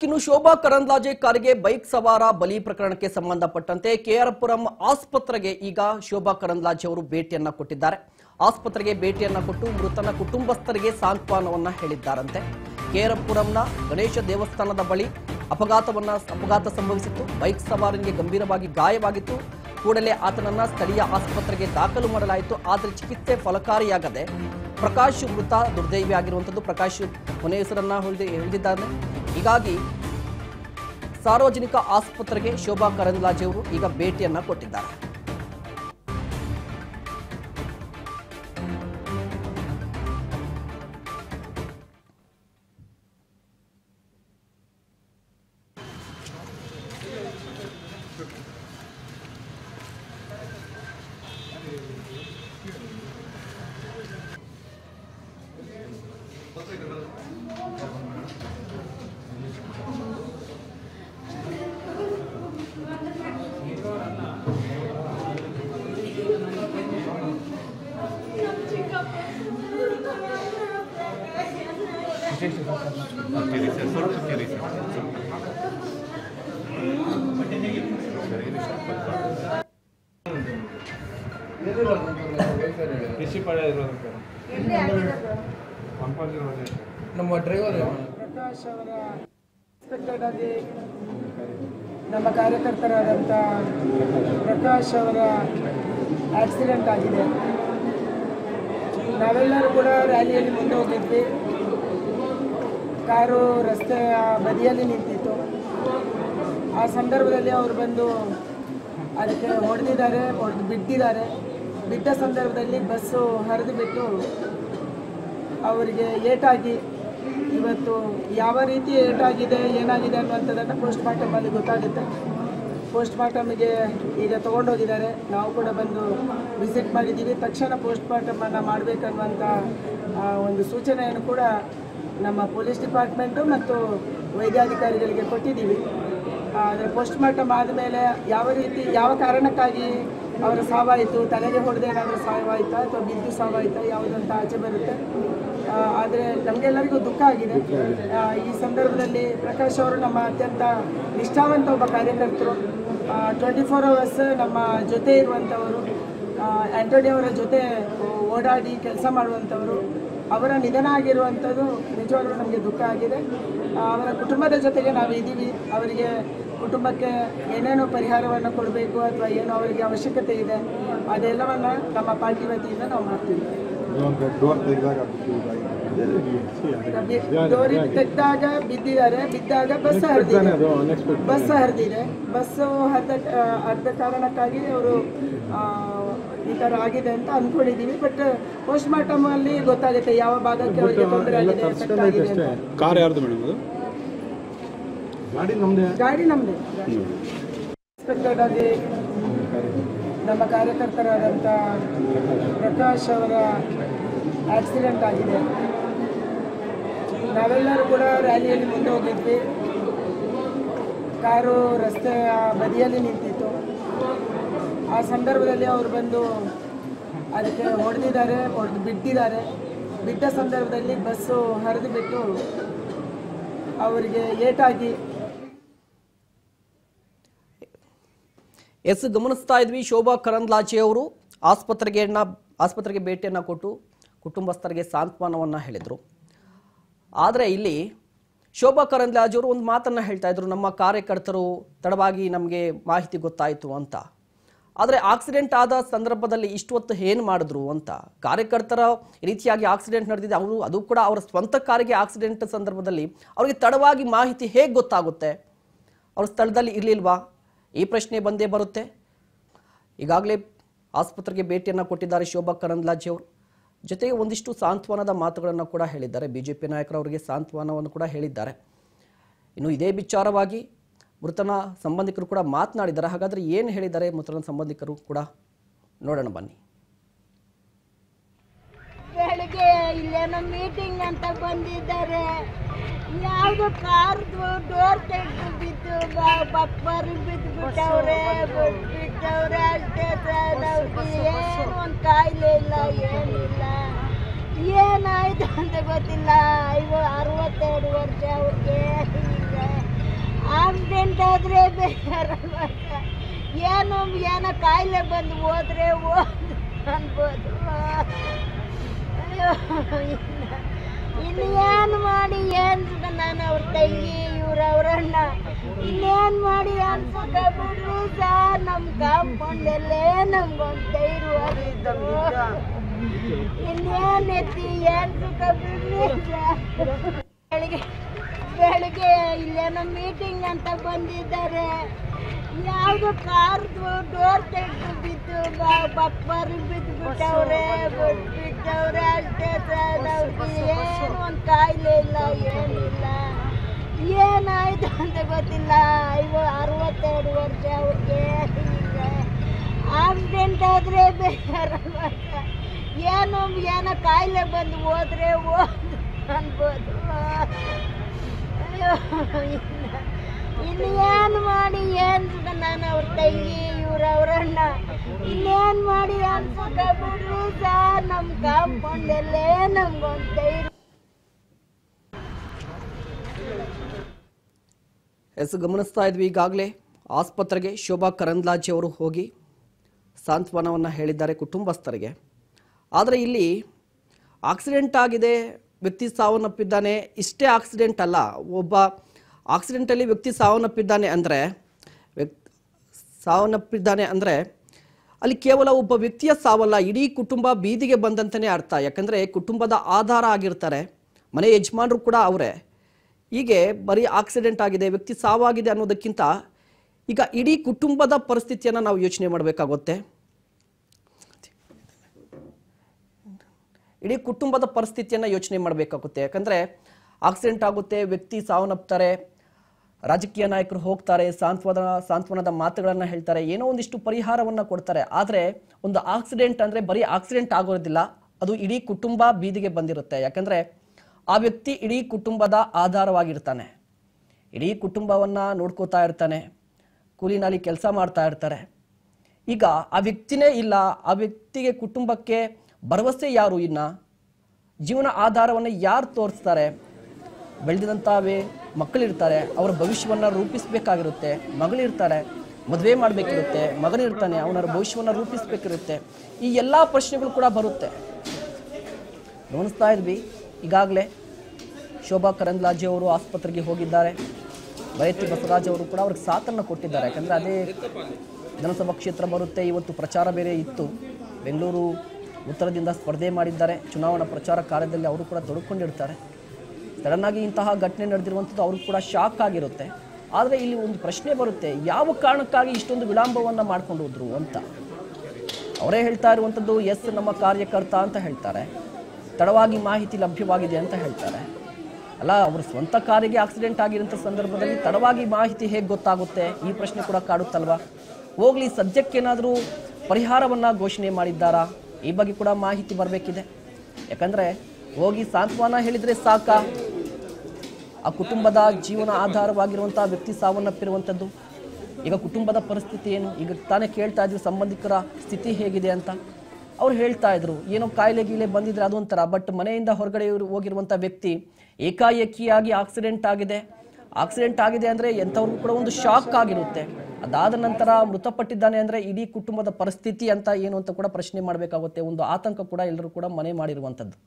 ಇನ್ನು ಶೋಭಾ ಕರಂದ್ಲಾಜೆ ಕಾರಿಗೆ ಬೈಕ್ ಸವಾರ ಬಲಿ ಪ್ರಕರಣಕ್ಕೆ ಸಂಬಂಧಪಟ್ಟಂತೆ ಕೆಆರ್ಪುರಂ ಆಸ್ಪತ್ರೆಗೆ ಈಗ ಶೋಭಾ ಕರಂದ್ಲಾಜೆ ಅವರು ಭೇಟಿಯನ್ನ ಕೊಟ್ಟಿದ್ದಾರೆ ಆಸ್ಪತ್ರೆಗೆ ಭೇಟಿಯನ್ನ ಕೊಟ್ಟು ಮೃತನ ಕುಟುಂಬಸ್ಥರಿಗೆ ಸಾಂತ್ವನವನ್ನ ಹೇಳಿದ್ದಾರಂತೆ ಕೆಆರ್ಪುರಂನ ಗಣೇಶ ದೇವಸ್ಥಾನದ ಬಳಿ ಅಪಘಾತವನ್ನ ಅಪಘಾತ ಸಂಭವಿಸಿತ್ತು ಬೈಕ್ ಸವಾರನಿಗೆ ಗಂಭೀರವಾಗಿ ಗಾಯವಾಗಿತ್ತು ಕೂಡಲೇ ಆತನನ್ನ ಸ್ಥಳೀಯ ಆಸ್ಪತ್ರೆಗೆ ದಾಖಲು ಮಾಡಲಾಯಿತು ಆದರೆ ಚಿಕಿತ್ಸೆ ಫಲಕಾರಿಯಾಗದೆ ಪ್ರಕಾಶ್ ಮೃತ ದುರ್ದೈವಿ ಆಗಿರುವಂಥದ್ದು ಪ್ರಕಾಶ್ ಕೊನೆ ಹೆಸರನ್ನ ಹೊಂದಿ ಹೊಂದಿದ್ದಾನೆ ಹೀಗಾಗಿ ಸಾರ್ವಜನಿಕ ಆಸ್ಪತ್ರೆಗೆ ಶೋಭಾ ಕರಂದ್ಲಾಜೆ ಅವರು ಈಗ ಭೇಟಿಯನ್ನ ಕೊಟ್ಟಿದ್ದಾರೆ ಕೃಷಿ ಪಡೆ ಇರೋದಕ್ಕೆ ಕಂಪಲ್ಸರಿ ಹೋಗಿ ನಮ್ಮ ಡ್ರೈವರ್ ಪ್ರಕಾಶ್ ಅವರ ಎಕ್ಸ್ಪೆಕ್ಟೆಡ್ ಆಗಿ ನಮ್ಮ ಕಾರ್ಯಕರ್ತರಾದಂಥ ಪ್ರಕಾಶ್ ಅವರ ಆಕ್ಸಿಡೆಂಟ್ ಆಗಿದೆ ನಾವೆಲ್ಲರೂ ಕೂಡ ರ್ಯಾಲಿಯಲ್ಲಿ ಮುಂದೆ ಹೋಗಿದ್ವಿ ಕಾರು ರಸ್ತೆಯ ಬದಿಯಲ್ಲಿ ನಿಂತಿತ್ತು ಆ ಸಂದರ್ಭದಲ್ಲಿ ಅವರು ಬಂದು ಅದಕ್ಕೆ ಹೊಡೆದಿದ್ದಾರೆ ಹೊಡೆದು ಬಿಟ್ಟಿದ್ದಾರೆ ಬಿದ್ದ ಸಂದರ್ಭದಲ್ಲಿ ಬಸ್ಸು ಹರಿದು ಬಿಟ್ಟು ಅವರಿಗೆ ಏಟಾಗಿ ಇವತ್ತು ಯಾವ ರೀತಿ ಏಟಾಗಿದೆ ಏನಾಗಿದೆ ಅನ್ನುವಂಥದ್ದನ್ನು ಪೋಸ್ಟ್ ಮಾರ್ಟಮಲ್ಲಿ ಗೊತ್ತಾಗುತ್ತೆ ಪೋಸ್ಟ್ ಮಾರ್ಟಮ್ಗೆ ಈಗ ತೊಗೊಂಡೋಗಿದ್ದಾರೆ ನಾವು ಕೂಡ ಬಂದು ವಿಸಿಟ್ ಮಾಡಿದ್ದೀವಿ ತಕ್ಷಣ ಪೋಸ್ಟ್ ಮಾರ್ಟಮನ್ನು ಮಾಡಬೇಕನ್ನುವಂಥ ಆ, ಒಂದು ಸೂಚನೆಯನ್ನು ಕೂಡ ನಮ್ಮ ಪೊಲೀಸ್ ಡಿಪಾರ್ಟ್ಮೆಂಟು ಮತ್ತು ವೈದ್ಯಾಧಿಕಾರಿಗಳಿಗೆ ಕೊಟ್ಟಿದ್ದೀವಿ ಆದರೆ ಪೋಸ್ಟ್ ಮಾರ್ಟಮ್ ಆದಮೇಲೆ ಯಾವ ರೀತಿ ಯಾವ ಕಾರಣಕ್ಕಾಗಿ ಅವರ ಸಾವಾಯಿತು ತಲೆಗೆ ಹೊಡೆದು ಏನಾದರೂ ಸಾವಾಯಿತಾ ಅಥವಾ ಬಿದ್ದು ಸಾವಾಯಿತಾ ಯಾವುದಂತ ಆಚೆ ಬರುತ್ತೆ ಆದರೆ ನಮಗೆಲ್ಲರಿಗೂ ದುಃಖ ಆಗಿದೆ ಆ, ಈ ಸಂದರ್ಭದಲ್ಲಿ ಪ್ರಕಾಶ್ ಅವರು ನಮ್ಮ ಅತ್ಯಂತ ನಿಷ್ಠಾವಂತ ಒಬ್ಬ ಕಾರ್ಯಕರ್ತರು ಟ್ವೆಂಟಿ ಫೋರ್ ಅವರ್ಸ್ ನಮ್ಮ ಜೊತೆ ಇರುವಂಥವರು ಆ್ಯಂಟೋನಿ ಅವರ ಜೊತೆ ಓಡಾಡಿ ಕೆಲಸ ಮಾಡುವಂಥವರು ಅವರ ನಿಧನ ಆಗಿರುವಂಥದ್ದು ನಿಜವಾಗ್ಲೂ ನಮಗೆ ದುಃಖ ಆಗಿದೆ ಆ, ಅವರ ಕುಟುಂಬದ ಜೊತೆಗೆ ನಾವು ಇದ್ದೀವಿ ಅವರಿಗೆ ಕುಟುಂಬಕ್ಕೆ ಏನೇನು ಪರಿಹಾರವನ್ನು ಕೊಡಬೇಕು ಅಥವಾ ಏನು ಅವರಿಗೆ ಅವಶ್ಯಕತೆ ಇದೆ ಅದೆಲ್ಲವನ್ನು ನಮ್ಮ ಪಾರ್ಟಿ ವತಿಯಿಂದ ನಾವು ಮಾಡ್ತೀವಿ ಡೋರ್ ತೆಗೆದಾಗ ಡೋರಿ ತೆಗೆದಾಗ ಬಿದ್ದಿದ್ದಾರೆ ಬಿದ್ದಾಗ ಬಸ್ ಹರಿದಿದೆ ಬಸ್ ಹರಿದಿದೆ ಬಸ್ಸು ಹರಿದ ಹರಿದ ಕಾರಣಕ್ಕಾಗಿ ಅವರು ಈ ಥರ ಆಗಿದೆ ಅಂತ ಅಂದ್ಕೊಂಡಿದ್ದೀವಿ ಬಟ್ ಪೋಸ್ಟ್ ಮಾರ್ಟಮ್ ಅಲ್ಲಿ ಗೊತ್ತಾಗುತ್ತೆ ಯಾವ ಭಾಗಕ್ಕೆ ಅವರಿಗೆ ತೊಂದರೆ ಆಗಿದೆ ಎಫೆಕ್ಟ್ ಆಗಿದೆ ಅಂತ ಕಾರ್ ಯಾರ್ದು ಮೇಡಮ್ ಅದು ಗಾಡಿ ನಮ್ಮದೇ ಗಾಡಿ ನಮ್ಮದೇ ಎಕ್ಸ್ಪೆಕ್ಟೆಡ್ ಆಗಿ ನಮ್ಮ ಕಾರ್ಯಕರ್ತರಾದಂಥ ಪ್ರಕಾಶ್ ಅವರ ಆಕ್ಸಿಡೆಂಟ್ ಆಗಿದೆ ನಾವೆಲ್ಲರೂ ಕೂಡ ರ್ಯಾಲಿಯಲ್ಲಿ ಮುಂದೆ ಹೋಗಿದ್ವಿ ಕಾರು ರಸ್ತೆಯ ಬದಿಯಲ್ಲಿ ನಿಂತಿತ್ತು ಆ ಸಂದರ್ಭದಲ್ಲಿ ಅವರು ಬಂದು ಅದಕ್ಕೆ ಹೊಡೆದಿದ್ದಾರೆ ಹೊಡೆದು ಬಿಟ್ಟಿದ್ದಾರೆ ಬಿದ್ದ ಸಂದರ್ಭದಲ್ಲಿ ಬಸ್ಸು ಹರಿದು ಬಿಟ್ಟು ಅವರಿಗೆ ಏಟಾಗಿ ಎಸ್ ಗಮನಿಸ್ತಾ ಇದ್ವಿ ಶೋಭಾ ಕರಂದ್ಲಾಜೆ ಅವರು ಆಸ್ಪತ್ರೆಗೆ ಆಸ್ಪತ್ರೆಗೆ ಭೇಟಿಯನ್ನ ಕೊಟ್ಟು ಕುಟುಂಬಸ್ಥರಿಗೆ ಸಾಂತ್ವನವನ್ನ ಹೇಳಿದರು ಆದರೆ ಇಲ್ಲಿ ಶೋಭಾ ಕರಂದ್ಲಾಜೆ ಅವರು ಒಂದು ಮಾತನ್ನ ಹೇಳ್ತಾ ಇದ್ರು ನಮ್ಮ ಕಾರ್ಯಕರ್ತರು ತಡವಾಗಿ ನಮಗೆ ಮಾಹಿತಿ ಗೊತ್ತಾಯಿತು ಅಂತ ಆದರೆ ಆಕ್ಸಿಡೆಂಟ್ ಆದ ಸಂದರ್ಭದಲ್ಲಿ ಇಷ್ಟು ಹೊತ್ತು ಏನು ಮಾಡಿದ್ರು ಅಂತ ಕಾರ್ಯಕರ್ತರ ಈ ರೀತಿಯಾಗಿ ಆಕ್ಸಿಡೆಂಟ್ ನಡೆದಿದೆ ಅವರು ಅದು ಕೂಡ ಅವರ ಸ್ವಂತ ಕಾರಿಗೆ ಆಕ್ಸಿಡೆಂಟ್ ಸಂದರ್ಭದಲ್ಲಿ ಅವರಿಗೆ ತಡವಾಗಿ ಮಾಹಿತಿ ಹೇಗೆ ಗೊತ್ತಾಗುತ್ತೆ ಅವರು ಸ್ಥಳದಲ್ಲಿ ಇರಲಿಲ್ವಾ ಈ ಪ್ರಶ್ನೆ ಬಂದೇ ಬರುತ್ತೆ ಈಗಾಗಲೇ ಆಸ್ಪತ್ರೆಗೆ ಭೇಟಿಯನ್ನು ಕೊಟ್ಟಿದ್ದಾರೆ ಶೋಭಾ ಕರಂದ್ಲಾಜೆ ಅವರು ಜೊತೆಗೆ ಒಂದಿಷ್ಟು ಸಾಂತ್ವನದ ಮಾತುಗಳನ್ನು ಕೂಡ ಹೇಳಿದ್ದಾರೆ ಬಿಜೆಪಿ ನಾಯಕರು ಅವರಿಗೆ ಸಾಂತ್ವನವನ್ನು ಕೂಡ ಹೇಳಿದ್ದಾರೆ ಇನ್ನು ಇದೇ ವಿಚಾರವಾಗಿ ಮೃತನ ಸಂಬಂಧಿಕರು ಕೂಡ ಮಾತನಾಡಿದ್ದಾರೆ ಹಾಗಾದ್ರೆ ಏನು ಹೇಳಿದ್ದಾರೆ ಮೃತನ ಸಂಬಂಧಿಕರು ಕೂಡ ನೋಡೋಣ ಬನ್ನಿ ಬೆಳಿಗ್ಗೆ ಇಲ್ಲೇನೋ ಮೀಟಿಂಗ್ ಅಂತ ಬಂದಿದ್ದಾರೆ ಯಾವ್ದು ಕಾರ್ದು ಡೋರ್ ತೆಗೆದು ಬಿದ್ದು ಬಪ್ಪರಿ ಬಿದ್ದು ಬಿಟ್ಟವ್ರೆ ಬಿಟ್ಟವ್ರೆ ಅಷ್ಟೇ ಸರ್ ಅವ್ರಿಗೆ ಏನು ಒಂದು ಕಾಯಿಲೆ ಇಲ್ಲ ಏನಿಲ್ಲ ಏನಾಯ್ತು ಅಂತ ಗೊತ್ತಿಲ್ಲ ಇವ ಅರವತ್ತೆರಡು ವರ್ಷ ಅವ್ರಿಗೆ ಈಗ ಹೋದ್ರೆ ಬೇಜಾರಲ್ವಾ ಏನು ಏನೋ ಕಾಯಿಲೆ ಬಂದು ಹೋದ್ರೆ ಹೋದ್ ಅನ್ಬೋದು ಅಯ್ಯೋ ಇನ್ನ- ಇನ್ನು ಏನು ಮಾಡಿ ಏನ್ ಸುಖ ನಾನು ಅವ್ರ ತಂಗಿ ಇವ್ರ ಅವ್ರಣ್ಣ ಇನ್ನೇನ್ ಮಾಡಿ ಅನ್ಸುತ್ತ ಬಿಡ್ರಿ ಸರ್ ನಮ್ ಕಾಂಪೌಂಡ್ ಎಲ್ಲೇ ನಮ್ಗೊಂದು ಧೈರ್ಯವಾಗಿದ್ದು ಇನ್ನೇನ್ ಎತ್ತಿ ಏನ್ ಸುಖ ಬಿಡ್ರಿ ಸರ್ ಬೆಳಿಗ್ಗೆ ಬೆಳಿಗ್ಗೆ ಇಲ್ಲೇನೋ ಮೀಟಿಂಗ್ ಅಂತ ಬಂದಿದ್ದಾರೆ ಯಾವ್ದು ಕಾರ್ದು ಡೋರ್ ತೆಗೆದು ಬಿದ್ದು ಬಕ್ಬಾರಿ ಬಿದ್ದು ಬಿಟ್ಟವ್ರೆ ಬಿಟ್ಟವ್ರೆ ಅಷ್ಟೇ ಸರ್ ಅವ್ರಿಗೆ ಏನು ಒಂದು ಕಾಯಿಲೆ ಇಲ್ಲ ಏನಿಲ್ಲ ಏನಾಯ್ತು ಅಂತ ಗೊತ್ತಿಲ್ಲ ಐವ ಅರವತ್ತೆರಡು ವರ್ಷ ಅವ್ರಿಗೆ ಈಗ ಆಕ್ಸಿಡೆಂಟ್ ಆದ್ರೆ ಬೇಜಾರಲ್ವಾ ಸರ್? ಏನು ಏನೋ ಕಾಯಿಲೆ ಬಂದು ಹೋದ್ರೆ ಹೋದ್ ಅನ್ಬೋದು ಅಯ್ಯೋ ಇನ್ನ- ಇನ್ನು ಏನು ಮಾಡಿ ಏನ್ ಸುಖ ನಾನು ಅವ್ರ ತಂಗಿ ಇವ್ರ ಅವ್ರಣ್ಣ ಇನ್ನೇನ್ ಮಾಡಿ ಅನ್ಸುತ್ತ ಬಿಡ್ರಿ ಸರ್ ನಮ್ ಕಾಂಪೌಂಡ್ ಎಲ್ಲೇ ನಮ್ಗೊಂದು ಧೈರ್ಯ ಎಸ್ ಗಮನಿಸ್ತಾ ಇದ್ವಿ ಈಗಾಗಲೇ ಆಸ್ಪತ್ರೆಗೆ ಶೋಭಾ ಕರಂದ್ಲಾಜೆ ಅವರು ಹೋಗಿ ಸಾಂತ್ವನವನ್ನು ಹೇಳಿದ್ದಾರೆ ಕುಟುಂಬಸ್ಥರಿಗೆ ಆದರೆ ಇಲ್ಲಿ ಆಕ್ಸಿಡೆಂಟ್ ಆಗಿದೆ ವ್ಯಕ್ತಿ ಸಾವನ್ನಪ್ಪಿದ್ದಾನೆ ಇಷ್ಟೇ ಆಕ್ಸಿಡೆಂಟ್ ಅಲ್ಲ ಒಬ್ಬ ಆಕ್ಸಿಡೆಂಟಲ್ಲಿ ವ್ಯಕ್ತಿ ಸಾವನ್ನಪ್ಪಿದ್ದಾನೆ ಅಂದರೆ ವ್ಯಕ್ತಿ ಸಾವನ್ನಪ್ಪಿದ್ದಾನೆ ಅಂದರೆ ಅಲ್ಲಿ ಕೇವಲ ಒಬ್ಬ ವ್ಯಕ್ತಿಯ ಸಾವಲ್ಲ ಇಡೀ ಕುಟುಂಬ ಬೀದಿಗೆ ಬಂದಂತನೇ ಅರ್ಥ ಯಾಕಂದರೆ ಕುಟುಂಬದ ಆಧಾರ ಆಗಿರ್ತಾರೆ ಮನೆ ಯಜಮಾನರು ಕೂಡ ಅವರೇ ಹೀಗೆ ಬರೀ ಆಕ್ಸಿಡೆಂಟ್ ಆಗಿದೆ ವ್ಯಕ್ತಿ ಸಾವಾಗಿದೆ ಅನ್ನೋದಕ್ಕಿಂತ ಈಗ ಇಡೀ ಕುಟುಂಬದ ಪರಿಸ್ಥಿತಿಯನ್ನು ನಾವು ಯೋಚನೆ ಮಾಡಬೇಕಾಗುತ್ತೆ ಇಡೀ ಕುಟುಂಬದ ಪರಿಸ್ಥಿತಿಯನ್ನು ಯೋಚನೆ ಮಾಡಬೇಕಾಗುತ್ತೆ ಯಾಕಂದರೆ ಆಕ್ಸಿಡೆಂಟ್ ಆಗುತ್ತೆ ವ್ಯಕ್ತಿ ಸಾವನ್ನಪ್ತಾರೆ ರಾಜಕೀಯ ನಾಯಕರು ಹೋಗ್ತಾರೆ ಸಾಂತ್ವನ ಸಾಂತ್ವನದ ಮಾತುಗಳನ್ನು ಹೇಳ್ತಾರೆ ಏನೋ ಒಂದಿಷ್ಟು ಪರಿಹಾರವನ್ನು ಕೊಡ್ತಾರೆ ಆದರೆ ಒಂದು ಆಕ್ಸಿಡೆಂಟ್ ಅಂದರೆ ಬರೀ ಆಕ್ಸಿಡೆಂಟ್ ಆಗೋದಿಲ್ಲ ಅದು ಇಡೀ ಕುಟುಂಬ ಬೀದಿಗೆ ಬಂದಿರುತ್ತೆ ಯಾಕಂದರೆ ಆ ವ್ಯಕ್ತಿ ಇಡೀ ಕುಟುಂಬದ ಆಧಾರವಾಗಿರ್ತಾನೆ ಇಡೀ ಕುಟುಂಬವನ್ನು ನೋಡ್ಕೋತಾ ಇರ್ತಾನೆ ಕೂಲಿನಲ್ಲಿ ಕೆಲಸ ಮಾಡ್ತಾ ಇರ್ತಾರೆ ಈಗ ಆ ವ್ಯಕ್ತಿನೇ ಇಲ್ಲ ಆ ವ್ಯಕ್ತಿಗೆ ಕುಟುಂಬಕ್ಕೆ ಭರವಸೆ ಯಾರು ಇನ್ನ ಜೀವನ ಆಧಾರವನ್ನು ಯಾರು ತೋರಿಸ್ತಾರೆ ಬೆಳೆದಿದಂಥವೇ ಮಕ್ಕಳಿರ್ತಾರೆ ಅವರ ಭವಿಷ್ಯವನ್ನು ರೂಪಿಸಬೇಕಾಗಿರುತ್ತೆ ಮಗಳಿರ್ತಾರೆ ಮದುವೆ ಮಾಡಬೇಕಿರುತ್ತೆ ಮಗನಿರ್ತಾನೆ ಅವನ ಭವಿಷ್ಯವನ್ನು ರೂಪಿಸಬೇಕಿರುತ್ತೆ ಈ ಎಲ್ಲ ಪ್ರಶ್ನೆಗಳು ಕೂಡ ಬರುತ್ತೆ ಗಮನಿಸ್ತಾ ಇದ್ವಿ ಈಗಾಗಲೇ ಶೋಭಾ ಕರಂದ್ಲಾಜೆ ಅವರು ಆಸ್ಪತ್ರೆಗೆ ಹೋಗಿದ್ದಾರೆ ಬಯತಿ ಬಸವರಾಜ್ ಅವರು ಕೂಡ ಅವ್ರಿಗೆ ಸಾಥನ್ನು ಕೊಟ್ಟಿದ್ದಾರೆ ಯಾಕಂದರೆ ಅದೇ ವಿಧಾನಸಭಾ ಕ್ಷೇತ್ರ ಬರುತ್ತೆ ಇವತ್ತು ಪ್ರಚಾರ ಬೇರೆ ಇತ್ತು ಬೆಂಗಳೂರು ಉತ್ತರದಿಂದ ಸ್ಪರ್ಧೆ ಮಾಡಿದ್ದಾರೆ ಚುನಾವಣಾ ಪ್ರಚಾರ ಕಾರ್ಯದಲ್ಲಿ ಅವರು ಕೂಡ ತೊಡಕೊಂಡಿರ್ತಾರೆ ಸಡನ್ ಆಗಿ ಇಂತಹ ಘಟನೆ ನಡೆದಿರುವಂಥದ್ದು ಅವ್ರಿಗೆ ಕೂಡ ಶಾಕ್ ಆಗಿರುತ್ತೆ ಆದರೆ ಇಲ್ಲಿ ಒಂದು ಪ್ರಶ್ನೆ ಬರುತ್ತೆ ಯಾವ ಕಾರಣಕ್ಕಾಗಿ ಇಷ್ಟೊಂದು ವಿಳಂಬವನ್ನು ಮಾಡ್ಕೊಂಡು ಹೋದ್ರು ಅಂತ ಅವರೇ ಹೇಳ್ತಾ ಇರುವಂಥದ್ದು ಎಸ್ ನಮ್ಮ ಕಾರ್ಯಕರ್ತ ಅಂತ ಹೇಳ್ತಾರೆ ತಡವಾಗಿ ಮಾಹಿತಿ ಲಭ್ಯವಾಗಿದೆ ಅಂತ ಹೇಳ್ತಾರೆ ಅಲ್ಲ ಅವ್ರ ಸ್ವಂತ ಕಾರಿಗೆ ಆಕ್ಸಿಡೆಂಟ್ ಆಗಿರೋಂಥ ಸಂದರ್ಭದಲ್ಲಿ ತಡವಾಗಿ ಮಾಹಿತಿ ಹೇಗೆ ಗೊತ್ತಾಗುತ್ತೆ ಈ ಪ್ರಶ್ನೆ ಕೂಡ ಕಾಡುತ್ತಲ್ವಾ ಹೋಗ್ಲಿ ಸದ್ಯಕ್ಕೇನಾದರೂ ಪರಿಹಾರವನ್ನು ಘೋಷಣೆ ಮಾಡಿದ್ದಾರಾ ಈ ಬಗ್ಗೆ ಕೂಡ ಮಾಹಿತಿ ಬರಬೇಕಿದೆ ಯಾಕಂದರೆ ಹೋಗಿ ಸಾಂತ್ವನ ಹೇಳಿದರೆ ಸಾಕಾ ಆ ಕುಟುಂಬದ ಜೀವನ ಆಧಾರವಾಗಿರುವಂಥ ವ್ಯಕ್ತಿ ಸಾವನ್ನಪ್ಪಿರುವಂಥದ್ದು ಈಗ ಕುಟುಂಬದ ಪರಿಸ್ಥಿತಿ ಏನು ಈಗ ತಾನೇ ಕೇಳ್ತಾ ಇದ್ವಿ ಸಂಬಂಧಿಕರ ಸ್ಥಿತಿ ಹೇಗಿದೆ ಅಂತ ಅವ್ರು ಹೇಳ್ತಾ ಇದ್ರು ಏನೋ ಕಾಯಿಲೆ ಗೀಲೆ ಬಂದಿದ್ರೆ ಅದೊಂಥರ ಬಟ್ ಮನೆಯಿಂದ ಹೊರಗಡೆ ಇವ್ರು ಹೋಗಿರುವಂಥ ವ್ಯಕ್ತಿ ಏಕಾಏಕಿಯಾಗಿ ಆಕ್ಸಿಡೆಂಟ್ ಆಗಿದೆ ಆಕ್ಸಿಡೆಂಟ್ ಆಗಿದೆ ಅಂದರೆ ಎಂಥವ್ರಿಗೂ ಕೂಡ ಒಂದು ಶಾಕ್ ಆಗಿರುತ್ತೆ ಅದಾದ ನಂತರ ಮೃತಪಟ್ಟಿದ್ದಾನೆ ಅಂದರೆ ಇಡೀ ಕುಟುಂಬದ ಪರಿಸ್ಥಿತಿ ಅಂತ ಏನು ಅಂತ ಕೂಡ ಪ್ರಶ್ನೆ ಮಾಡಬೇಕಾಗುತ್ತೆ ಒಂದು ಆತಂಕ ಕೂಡ ಎಲ್ಲರೂ ಕೂಡ ಮನೆ ಮಾಡಿರುವಂಥದ್ದು